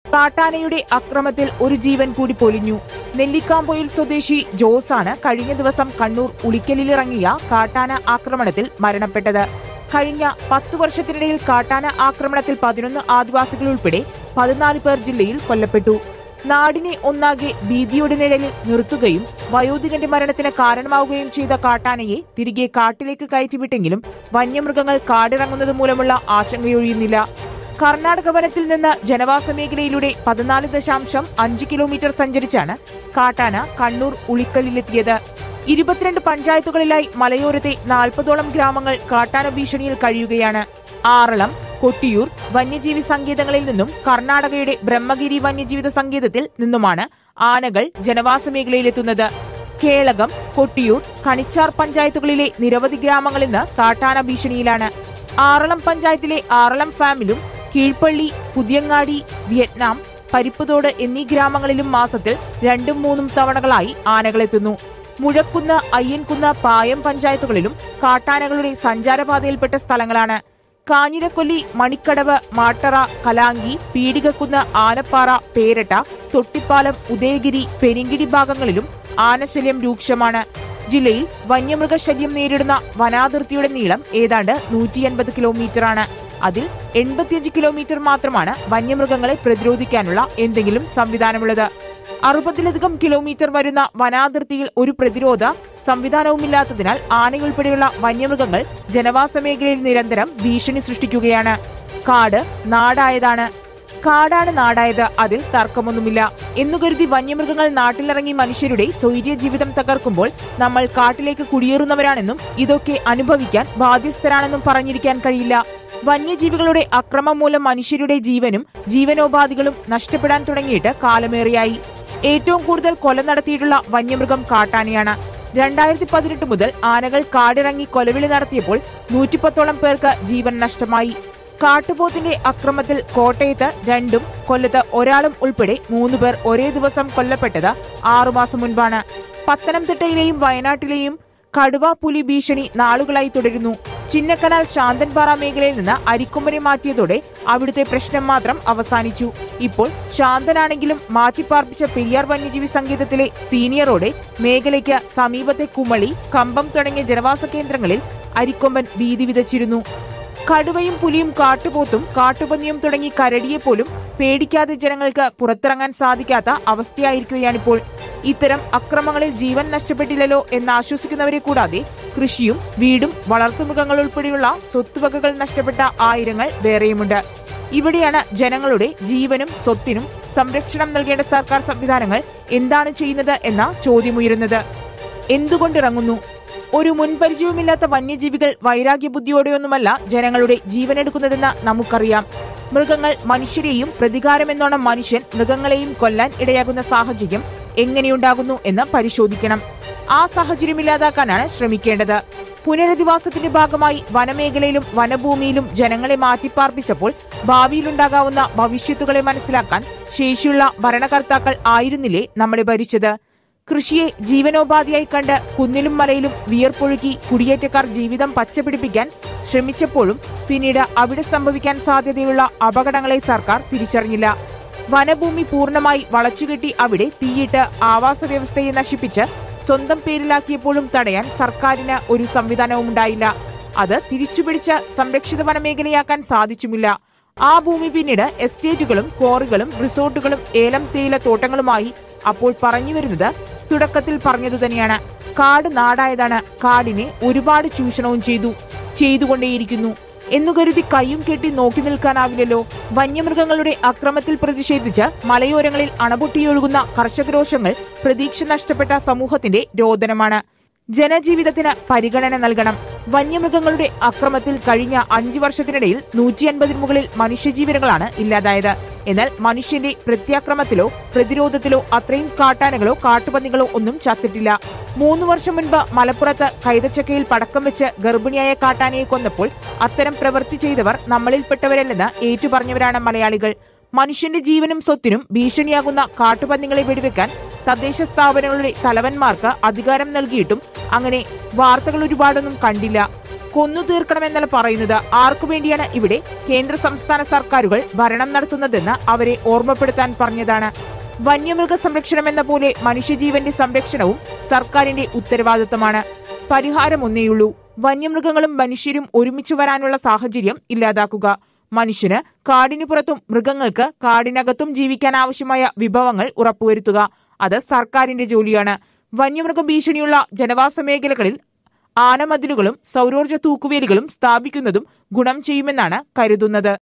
കാട്ടാനയുടെ അക്രമത്തിൽ ഒരു ജീവൻ കൂടി പൊലിഞ്ഞു നെല്ലിക്കാമ്പൊയിൽ സ്വദേശി ജോസാണ് കഴിഞ്ഞ ദിവസം കണ്ണൂർ ഉളിക്കലിലിറങ്ങിയ കാട്ടാന ആക്രമണത്തിൽ മരണപ്പെട്ടത് കഴിഞ്ഞ പത്തു വർഷത്തിനിടയിൽ കാട്ടാന ആക്രമണത്തിൽ പതിനൊന്ന് ആദിവാസികൾ ഉൾപ്പെടെ പതിനാല് പേർ ജില്ലയിൽ കൊല്ലപ്പെട്ടു നാടിനെ ഒന്നാകെ ഭീതിയുടെ നിഴലിൽ നിർത്തുകയും വയോധികന്റെ മരണത്തിന് കാരണമാവുകയും ചെയ്ത കാട്ടാനയെ തിരികെ കാട്ടിലേക്ക് കയറ്റിവിട്ടെങ്കിലും വന്യമൃഗങ്ങൾ കാടിറങ്ങുന്നത് മൂലമുള്ള ആശങ്കയൊഴിയുന്നില്ല കർണാടക വനത്തിൽ നിന്ന് ജനവാസ മേഖലയിലൂടെ പതിനാല് ദശാംശം അഞ്ച് കിലോമീറ്റർ സഞ്ചരിച്ചാണ് കാട്ടാന കണ്ണൂർ ഉളിക്കലിലെത്തിയത് ഇരുപത്തിരണ്ട് പഞ്ചായത്തുകളിലായി മലയോരത്തെ നാൽപ്പതോളം ഗ്രാമങ്ങൾ കാട്ടാന ഭീഷണിയിൽ കഴിയുകയാണ് ആറളം കൊട്ടിയൂർ വന്യജീവി സങ്കേതങ്ങളിൽ നിന്നും കർണാടകയുടെ ബ്രഹ്മഗിരി വന്യജീവിത സങ്കേതത്തിൽ നിന്നുമാണ് ആനകൾ ജനവാസ മേഖലയിലെത്തുന്നത് കേളകം കൊട്ടിയൂർ കണിച്ചാർ പഞ്ചായത്തുകളിലെ നിരവധി ഗ്രാമങ്ങൾ ഇന്ന് കാട്ടാന ഭീഷണിയിലാണ് ആറളം പഞ്ചായത്തിലെ ആറളം ഫാമിലും കീഴ്പള്ളി പുതിയങ്ങാടി വിയറ്റ്നാം പരിപ്പുതോട് എന്നീ ഗ്രാമങ്ങളിലും മാസത്തിൽ രണ്ടും മൂന്നും തവണകളായി ആനകളെത്തുന്നു മുഴക്കുന്ന് അയ്യൻകുന്ന് പായം പഞ്ചായത്തുകളിലും കാട്ടാനകളുടെ സഞ്ചാരപാതയിൽപ്പെട്ട സ്ഥലങ്ങളാണ് കാഞ്ഞിരക്കൊല്ലി മണിക്കടവ് മാട്ടറ കലാങ്കി പീടികക്കുന്ന് ആനപ്പാറ പേരട്ട തൊട്ടിപ്പാലം ഉദയഗിരി പെരിങ്കിടി ഭാഗങ്ങളിലും ആനശല്യം രൂക്ഷമാണ് ജില്ലയിൽ വന്യമൃഗശല്യം നേരിടുന്ന വനാതിർത്തിയുടെ നീളം ഏതാണ്ട് നൂറ്റി അൻപത് കിലോമീറ്ററാണ് അതിൽ എൺപത്തിയഞ്ച് കിലോമീറ്റർ മാത്രമാണ് വന്യമൃഗങ്ങളെ പ്രതിരോധിക്കാനുള്ള എന്തെങ്കിലും സംവിധാനമുള്ളത് അറുപതിലധികം കിലോമീറ്റർ വരുന്ന വനാതിർത്തിയിൽ ഒരു പ്രതിരോധ സംവിധാനവുമില്ലാത്തതിനാൽ ആനയുൾപ്പെടെയുള്ള വന്യമൃഗങ്ങൾ ജനവാസ മേഖലയിൽ നിരന്തരം ഭീഷണി സൃഷ്ടിക്കുകയാണ് കാട് നാടായതാണ് കാടാണ് നാടായത് അതിൽ തർക്കമൊന്നുമില്ല എന്നുകരുതി വന്യമൃഗങ്ങൾ നാട്ടിലിറങ്ങി മനുഷ്യരുടെ സ്വൈര്യ ജീവിതം തകർക്കുമ്പോൾ നമ്മൾ കാട്ടിലേക്ക് കുടിയേറുന്നവരാണെന്നും ഇതൊക്കെ അനുഭവിക്കാൻ ബാധ്യസ്ഥരാണെന്നും പറഞ്ഞിരിക്കാൻ കഴിയില്ല വന്യജീവികളുടെ അക്രമം മൂലം മനുഷ്യരുടെ ജീവനും ജീവനോപാധികളും നഷ്ടപ്പെടാൻ തുടങ്ങിയിട്ട് കാലമേറെയായി ഏറ്റവും കൂടുതൽ കൊല നടത്തിയിട്ടുള്ള വന്യമൃഗം കാട്ടാനയാണ് രണ്ടായിരത്തി പതിനെട്ട് മുതൽ ആനകൾ കാടിറങ്ങി കൊലവിളി നടത്തിയപ്പോൾ നൂറ്റിപ്പത്തോളം പേർക്ക് ജീവൻ നഷ്ടമായി കാട്ടുപോത്തിന്റെ അക്രമത്തിൽ കോട്ടയത്ത് രണ്ടും കൊല്ലത്ത് ഒരാളും ഉൾപ്പെടെ മൂന്നുപേർ ഒരേ ദിവസം കൊല്ലപ്പെട്ടത് ആറുമാസം മുൻപാണ് പത്തനംതിട്ടയിലെയും വയനാട്ടിലെയും കടുവ പുലി ഭീഷണി നാളുകളായി തുടരുന്നു ചിന്നക്കനാൽ ശാന്തൻപാറ മേഖലയിൽ നിന്ന് അരിക്കൊമ്പനെ മാറ്റിയതോടെ അവിടുത്തെ പ്രശ്നം മാത്രം അവസാനിച്ചു ഇപ്പോൾ ശാന്തനാണെങ്കിലും മാറ്റിപ്പാർപ്പിച്ച പെരിയാർ വന്യജീവി സങ്കേതത്തിലെ സീനിയറോടെ മേഖലയ്ക്ക് സമീപത്തെ കുമളി കമ്പം തുടങ്ങിയ ജനവാസ കേന്ദ്രങ്ങളിൽ അരിക്കൊമ്പൻ ഭീതി വിതച്ചിരുന്നു കടുവയും പുലിയും കാട്ടുപോത്തും കാട്ടുപന്നിയും തുടങ്ങി കരടിയെ പോലും പേടിക്കാതെ ജനങ്ങൾക്ക് പുറത്തിറങ്ങാൻ സാധിക്കാത്ത അവസ്ഥയായിരിക്കുകയാണിപ്പോൾ ഇത്തരം അക്രമങ്ങളിൽ ജീവൻ നഷ്ടപ്പെട്ടില്ലല്ലോ എന്ന് ആശ്വസിക്കുന്നവരെ കൂടാതെ കൃഷിയും വീടും വളർത്തുമൃഗങ്ങൾ ഉൾപ്പെടെയുള്ള സ്വത്തുവകകൾ നഷ്ടപ്പെട്ട ആയിരങ്ങൾ വേറെയുമുണ്ട് ഇവിടെയാണ് ജനങ്ങളുടെ ജീവനും സ്വത്തിനും സംരക്ഷണം നൽകേണ്ട സർക്കാർ സംവിധാനങ്ങൾ എന്താണ് ചെയ്യുന്നത് എന്ന ചോദ്യമുയരുന്നത് എന്തുകൊണ്ടിറങ്ങുന്നു ഒരു മുൻപരിചയവുമില്ലാത്ത വന്യജീവികൾ വൈരാഗ്യബുദ്ധിയോടെയൊന്നുമല്ല ജനങ്ങളുടെ ജീവനെടുക്കുന്നതെന്ന് നമുക്കറിയാം മൃഗങ്ങൾ മനുഷ്യരെയും പ്രതികാരമെന്നോണം മനുഷ്യൻ മൃഗങ്ങളെയും കൊല്ലാൻ ഇടയാകുന്ന സാഹചര്യം എങ്ങനെയുണ്ടാകുന്നു എന്ന് പരിശോധിക്കണം ആ സാഹചര്യം ഇല്ലാതാക്കാനാണ് ശ്രമിക്കേണ്ടത് പുനരധിവാസത്തിന്റെ ഭാഗമായി വനമേഖലയിലും വനഭൂമിയിലും ജനങ്ങളെ മാറ്റിപ്പാർപ്പിച്ചപ്പോൾ ഭാവിയിലുണ്ടാകാവുന്ന ഭവിഷ്യത്തുകളെ മനസ്സിലാക്കാൻ ശേഷിയുള്ള ഭരണകർത്താക്കൾ ആയിരുന്നില്ലേ നമ്മളെ ഭരിച്ചത് കൃഷിയെ ജീവനോപാധിയായി കണ്ട് കുന്നിലും മലയിലും വിയർപ്പൊഴുക്കി കുടിയേറ്റക്കാർ ജീവിതം പച്ചപിടിപ്പിക്കാൻ ശ്രമിച്ചപ്പോഴും പിന്നീട് അവിടെ സംഭവിക്കാൻ സാധ്യതയുള്ള അപകടങ്ങളെ സർക്കാർ തിരിച്ചറിഞ്ഞില്ല വനഭൂമി പൂർണ്ണമായി വളച്ചുകെട്ടി അവിടെ തീയിട്ട് ആവാസ വ്യവസ്ഥയെ നശിപ്പിച്ച് സ്വന്തം പേരിലാക്കിയപ്പോഴും തടയാൻ സർക്കാരിന് ഒരു സംവിധാനവും ഉണ്ടായില്ല അത് തിരിച്ചുപിടിച്ച് സംരക്ഷിത വനമേഖലയാക്കാൻ സാധിച്ചുമില്ല ആ ഭൂമി പിന്നീട് എസ്റ്റേറ്റുകളും ക്വാറികളും റിസോർട്ടുകളും ഏലം തേയില തോട്ടങ്ങളുമായി അപ്പോൾ പറഞ്ഞു വരുന്നത് തുടക്കത്തിൽ പറഞ്ഞതു തന്നെയാണ് കാട് നാടായതാണ് കാടിനെ ഒരുപാട് ചൂഷണവും ചെയ്തു ചെയ്തുകൊണ്ടേയിരിക്കുന്നു എന്നു കരുതി കൈയും കെട്ടി നോക്കി നിൽക്കാനാവില്ലല്ലോ വന്യമൃഗങ്ങളുടെ അക്രമത്തിൽ പ്രതിഷേധിച്ച് മലയോരങ്ങളിൽ അണപൊട്ടിയൊഴുകുന്ന കർഷകരോഷങ്ങൾ പ്രതീക്ഷ നഷ്ടപ്പെട്ട സമൂഹത്തിന്റെ രോദനമാണ് ജനജീവിതത്തിന് പരിഗണന നൽകണം വന്യമൃഗങ്ങളുടെ അക്രമത്തിൽ കഴിഞ്ഞ അഞ്ചു വർഷത്തിനിടയിൽ നൂറ്റി അൻപതിന് മുകളിൽ മനുഷ്യജീവനുകളാണ് ഇല്ലാതായത് എന്നാൽ മനുഷ്യന്റെ പ്രത്യാക്രമത്തിലോ പ്രതിരോധത്തിലോ അത്രയും കാട്ടാനകളോ കാട്ടുപന്നികളോ ഒന്നും ചത്തിട്ടില്ല മൂന്ന് വർഷം മുൻപ് മലപ്പുറത്ത് കൈതച്ചക്കയിൽ പടക്കം വെച്ച് ഗർഭിണിയായ കാട്ടാനയെ കൊന്നപ്പോൾ അത്തരം പ്രവൃത്തി ചെയ്തവർ നമ്മളിൽപ്പെട്ടവരല്ലെന്ന് ഏറ്റുപറഞ്ഞവരാണ് മലയാളികൾ മനുഷ്യന്റെ ജീവനും സ്വത്തിനും ഭീഷണിയാകുന്ന കാട്ടുപന്നികളെ വെടിവെക്കാൻ തദ്ദേശ സ്ഥാപനങ്ങളുടെ തലവന്മാർക്ക് അധികാരം നൽകിയിട്ടും അങ്ങനെ വാർത്തകൾ ഒരുപാടൊന്നും കണ്ടില്ല കൊന്നു തീർക്കണമെന്നല്ല പറയുന്നത് ആർക്കു വേണ്ടിയാണ് ഇവിടെ കേന്ദ്ര സംസ്ഥാന സർക്കാരുകൾ ഭരണം നടത്തുന്നതെന്ന് അവരെ ഓർമ്മപ്പെടുത്താൻ പറഞ്ഞതാണ് വന്യമൃഗ സംരക്ഷണം എന്ന പോലെ മനുഷ്യജീവന്റെ സംരക്ഷണവും സർക്കാരിന്റെ ഉത്തരവാദിത്തമാണ് പരിഹാരം ഒന്നേയുള്ളൂ വന്യമൃഗങ്ങളും മനുഷ്യരും ഒരുമിച്ച് വരാനുള്ള സാഹചര്യം ഇല്ലാതാക്കുക മനുഷ്യന് കാടിനു പുറത്തും മൃഗങ്ങൾക്ക് കാടിനകത്തും ജീവിക്കാൻ ആവശ്യമായ വിഭവങ്ങൾ ഉറപ്പുവരുത്തുക അത് സർക്കാരിന്റെ ജോലിയാണ് വന്യമൃഗ ഭീഷണിയുള്ള ജനവാസ മേഖലകളിൽ ആനമതിലുകളും സൗരോർജ്ജ തൂക്കുവേലികളും സ്ഥാപിക്കുന്നതും ഗുണം ചെയ്യുമെന്നാണ് കരുതുന്നത്